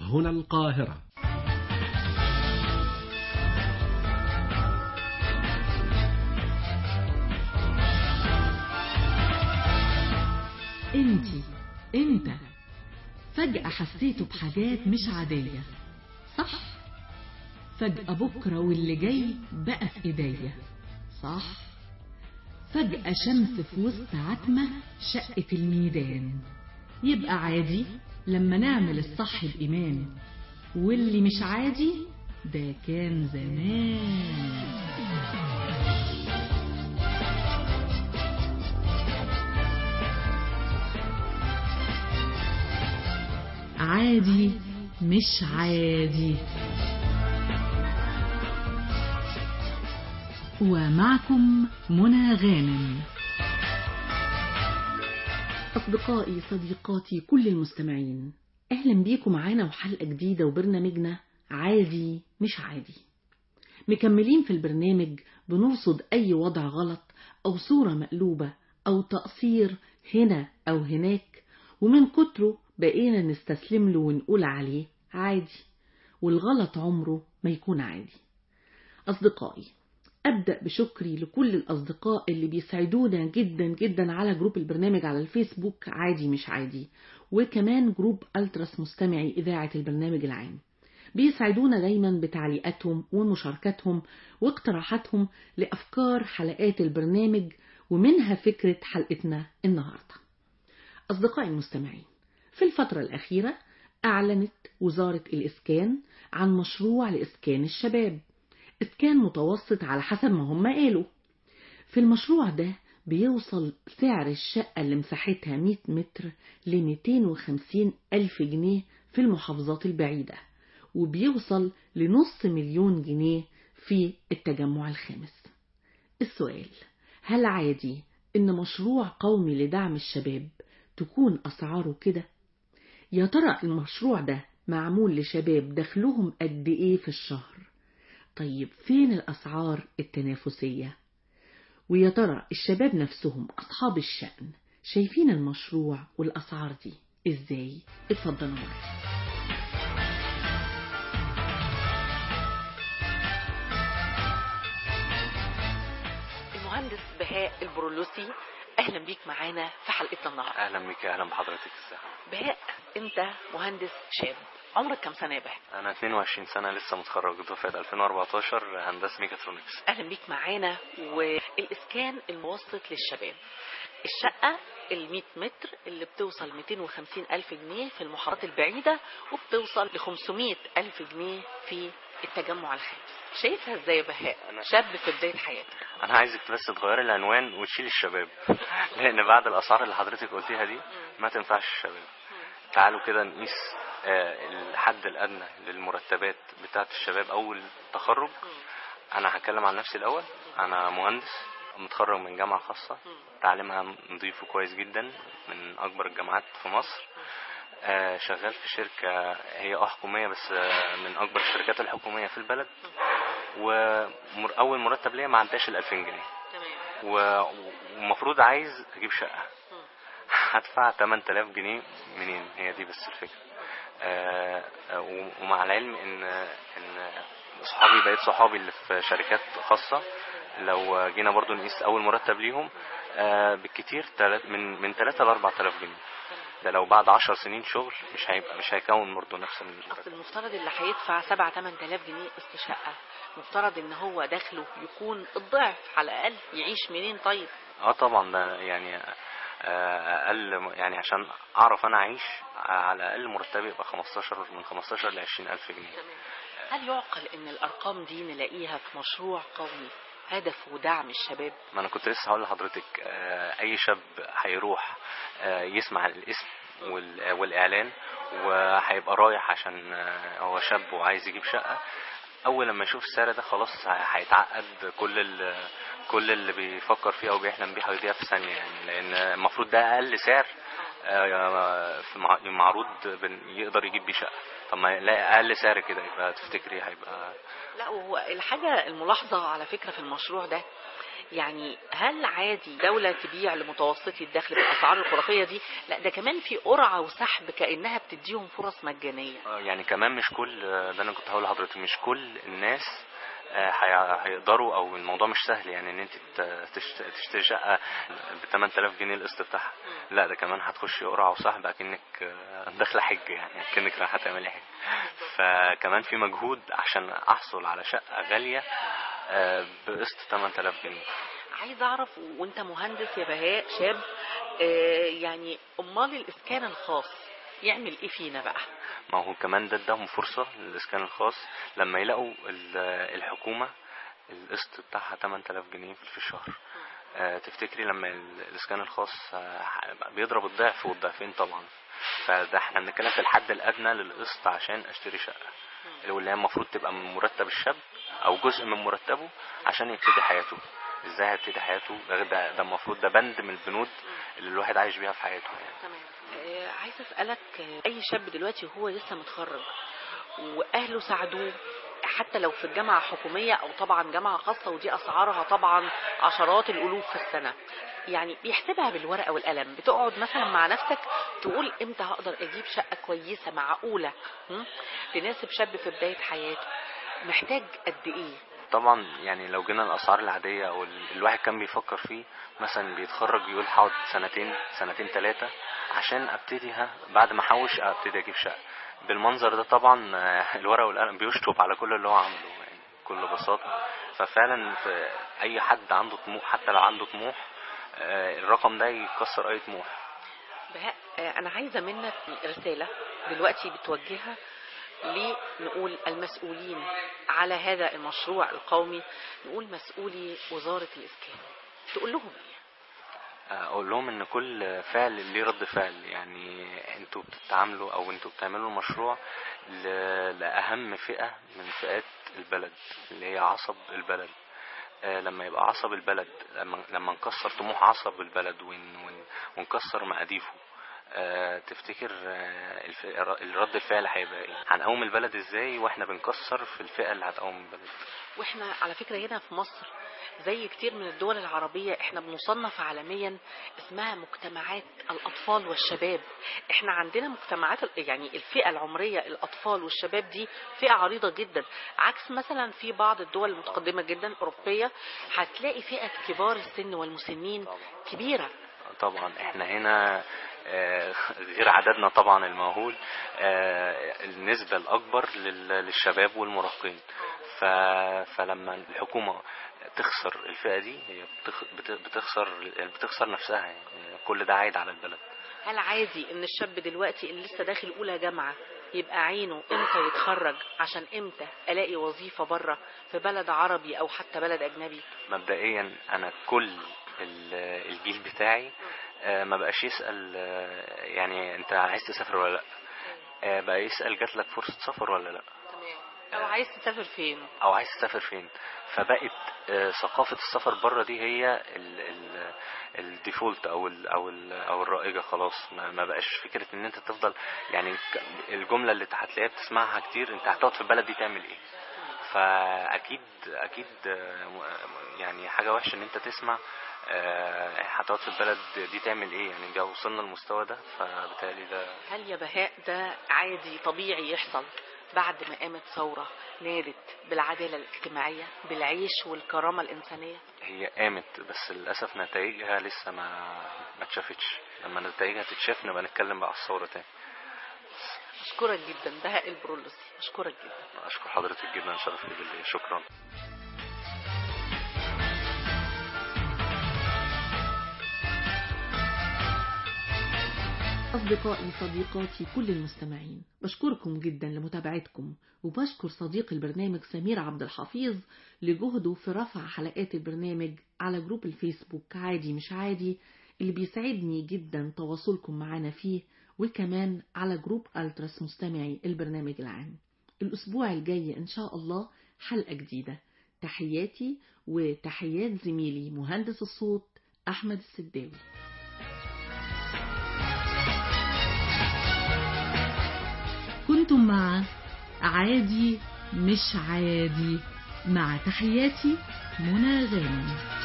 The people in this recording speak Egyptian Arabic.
هنا القاهرة انتي انت فجأة حسيتوا بحاجات مش عادية صح فجأة بكرة واللي جاي بقى في ايديا صح فجأة شمس في وسط عتمة شقت الميدان يبقى عادي لما نعمل الصح بإيمان واللي مش عادي ده كان زمان عادي مش عادي ومعكم منى غانم أصدقائي صديقاتي كل المستمعين أهلا بيكم معانا وحلقة جديدة وبرنامجنا عادي مش عادي مكملين في البرنامج بنرصد أي وضع غلط أو صورة مقلوبة أو تقصير هنا أو هناك ومن كتره بقينا نستسلم له ونقول عليه عادي والغلط عمره ما يكون عادي أصدقائي أبدأ بشكري لكل الأصدقاء اللي بيساعدونا جدا جدا على جروب البرنامج على الفيسبوك عادي مش عادي وكمان جروب ألترس مستمعي إذاعة البرنامج العام بيساعدونا دايما بتعليقاتهم ومشاركاتهم واقتراحاتهم لأفكار حلقات البرنامج ومنها فكرة حلقتنا النهاردة أصدقائي المستمعين في الفترة الأخيرة أعلنت وزارة الإسكان عن مشروع لإسكان الشباب إسكان متوسط على حسب ما هم قالوا في المشروع ده بيوصل سعر الشقة اللي مساحتها 100 متر ل 250 ألف جنيه في المحافظات البعيدة وبيوصل لنص مليون جنيه في التجمع الخامس السؤال هل عادي إن مشروع قومي لدعم الشباب تكون أسعاره كده؟ يا ترى المشروع ده معمول لشباب دخلهم قد إيه في الشهر؟ طيب فين الأسعار التنافسية؟ ويا ترى الشباب نفسهم أصحاب الشأن شايفين المشروع والأسعار دي إزاي؟ اتفضلوا معايا المهندس بهاء البرولوسي أهلا بيك معانا في حلقتنا النهارده اهلا بيك اهلا بحضرتك ازيك بهاء أنت مهندس شاب عمرك كام سنة يا بهاء؟ انا 22 سنه لسه متخرج دفعه 2014 هندسه ميكاترونكس اهلا بيك معانا والاسكان الموسط للشباب الشقة ال 100 متر اللي بتوصل 250 ألف جنيه في المحافظات البعيدة وبتوصل ل 500 ألف جنيه في التجمع الخامس شايفها ازاي يا بهاء أنا- شاب في بداية حياته انا عايزك بس تغيري العنوان وتشيل الشباب لان بعد الاسعار اللي حضرتك قلتيها دي ما تنفعش الشباب تعالوا كده نقيس آه، الحد الادنى للمرتبات بتاعه الشباب اول تخرج انا هتكلم عن نفسي الاول انا مهندس متخرج من جامعه خاصه تعليمها نظيف وكويس جدا من اكبر الجامعات في مصر آه، شغال في شركة هي اه حكومية بس آه، من أكبر الشركات الحكومية في البلد وأول مرتب ليا ما عداش ال 2000 جنيه تمام و- ومفروض عايز أجيب شقة هدفع 8000 جنيه منين هي دي بس الفكرة آه، آه، و- ومع العلم إن إن صحابي بقيت صحابي اللي في شركات خاصة لو جينا برضو نقيس أول مرتب ليهم آه، بالكتير تلات- من من 3 ل 4000 جنيه ده لو بعد 10 سنين شغل مش هيبقى مش هيكون برضه نفس اصل المرتب المفترض اللي هيدفع 7 8000 جنيه قسط شقة مفترض ان هو دخله يكون الضعف على الاقل يعيش منين طيب اه طبعا ده يعني آه، اقل يعني عشان اعرف انا اعيش على الاقل مرتبي يبقى 15 من 15 ل 20 الف جنيه هل يعقل ان الارقام دي نلاقيها في مشروع قومي هدفه دعم الشباب ما انا كنت لسه هقول لحضرتك آه، اي شاب هيروح آه، يسمع الاسم وال- والاعلان وهيبقى رايح عشان آه، هو شاب وعايز يجيب شقه اول لما يشوف السعر ده خلاص هيتعقد كل ال- كل اللي بيفكر فيه او بيحلم بيه هيضيع في ثانيه يعني لان المفروض ده اقل سعر آه، في مع- معروض بن- يقدر يجيب بيه شقه طب ما لا اقل سعر كده يبقى تفتكري هيبقى لا وهو الحاجة الملاحظة على فكرة في المشروع ده يعني هل عادي دولة تبيع لمتوسطي الدخل بالأسعار الخرافية دي لا ده كمان في قرعة وسحب كأنها بتديهم فرص مجانية آه، يعني كمان مش كل ده انا كنت هقول لحضرتك مش كل الناس آه، هي- هيقدروا او الموضوع مش سهل يعني ان انت ت- تشت- تشتري شقه ب 8000 جنيه القسط بتاعها لا ده كمان هتخشي قرعه وسحب اكنك آه، داخله حج يعني اكنك رايحه تعملي حج فكمان في مجهود عشان احصل على شقه غاليه آه، بقسط 8000 جنيه عايز أعرف وأنت مهندس يا بهاء شاب آه، يعني أمال الإسكان الخاص يعمل إيه فينا بقى؟ ما هو كمان ده اداهم فرصة للإسكان الخاص لما يلاقوا ال- الحكومة القسط بتاعها 8000 جنيه في الشهر آه، تفتكري لما ال- الإسكان الخاص آه، بيضرب الضعف والضعفين طبعا فده احنا بنتكلم في الحد الأدنى للقسط عشان أشتري شقة اللي هي المفروض تبقى من مرتب الشاب أو جزء من مرتبه عشان يبتدي حياته ازاي هيبتدي حياته ده ده ده المفروض ده بند من البنود اللي الواحد عايش بيها في حياته يعني تمام آه، عايز اسالك آه، اي شاب دلوقتي وهو لسه متخرج واهله ساعدوه حتى لو في الجامعة حكومية أو طبعا جامعة خاصة ودي أسعارها طبعا عشرات الألوف في السنة يعني بيحسبها بالورقة والقلم بتقعد مثلا مع نفسك تقول امتى هقدر أجيب شقة كويسة معقولة م? تناسب شاب في بداية حياته محتاج قد إيه طبعا يعني لو جينا الاسعار العاديه او ال- الواحد كان بيفكر فيه مثلا بيتخرج يقول هقعد سنتين سنتين ثلاثه عشان ابتدي ها بعد ما احوش ابتدي اجيب شقه بالمنظر ده طبعا آه، الورق والقلم بيشطب على كل اللي هو عمله يعني بكل بساطه ففعلا في اي حد عنده طموح حتى لو عنده طموح آه، الرقم ده يكسر اي طموح بهاء آه، أنا عايزة منك رسالة دلوقتي بتوجهها لنقول المسؤولين على هذا المشروع القومي نقول مسؤولي وزارة الإسكان تقول لهم إيه؟ اقول لهم ان كل فعل ليه رد فعل يعني انتوا بتتعاملوا او انتوا بتعملوا المشروع ل- لاهم فئة من فئات البلد اللي هي عصب البلد آه، لما يبقى عصب البلد لما لما نكسر طموح عصب البلد ون ون ونكسر مقاديفه آه، تفتكر آه، الف- الرد الفعل هيبقى ايه هنقوم البلد ازاي واحنا بنكسر في الفئة اللي هتقوم البلد واحنا على فكرة هنا في مصر زي كتير من الدول العربية احنا بنصنف عالميا اسمها مجتمعات الأطفال والشباب احنا عندنا مجتمعات ال- يعني الفئة العمرية الأطفال والشباب دي فئة عريضة جدا عكس مثلا في بعض الدول المتقدمة جدا أوروبية هتلاقي فئة كبار السن والمسنين كبيرة طبعا احنا هنا آه، غير عددنا طبعا المهول آه، النسبة الأكبر لل- للشباب والمراهقين ف... فلما الحكومة تخسر الفئة دي هي بتخ... بت- بتخسر بتخسر نفسها يعني كل ده عايد على البلد هل عادي ان الشاب دلوقتي اللي لسه داخل اولى جامعه يبقى عينه امتى يتخرج عشان امتى الاقي وظيفه بره في بلد عربي او حتى بلد اجنبي مبدئيا أنا كل ال- الجيل بتاعي آه، ما بقاش يسأل آه، يعني أنت عايز تسافر ولا لأ آه، بقى يسأل جات لك فرصة سفر ولا لأ او عايز تسافر فين او عايز تسافر فين فبقت آه، ثقافه السفر بره دي هي الديفولت او ال او ال او الرائجه خلاص ما ما بقاش فكره ان انت تفضل يعني ك- الجمله اللي هتلاقيها بتسمعها كتير انت هتقعد في البلد دي تعمل ايه فاكيد اكيد آه، م- يعني حاجه وحشه ان انت تسمع آه، هتقعد في البلد دي تعمل ايه يعني جا وصلنا المستوى ده فبالتالي ده هل يا بهاء ده عادي طبيعي يحصل بعد ما قامت ثوره نادت بالعداله الاجتماعيه بالعيش والكرامه الانسانيه هي قامت بس للأسف نتائجها لسه ما ما اتشافتش لما نتائجها تتشاف نبقى نتكلم بقى على الثورة تاني اشكرك جدا بهاء البرولوسي اشكرك جدا أشكر حضرتك جدا شرف لي بالله شكرا أصدقائي صديقاتي كل المستمعين بشكركم جدا لمتابعتكم وبشكر صديق البرنامج سمير عبد الحفيظ لجهده في رفع حلقات البرنامج على جروب الفيسبوك عادي مش عادي اللي بيسعدني جدا تواصلكم معنا فيه وكمان على جروب ألترس مستمعي البرنامج العام الأسبوع الجاي إن شاء الله حلقة جديدة تحياتي وتحيات زميلي مهندس الصوت أحمد السداوي كنتم مع عادي مش عادي مع تحياتي منى غانم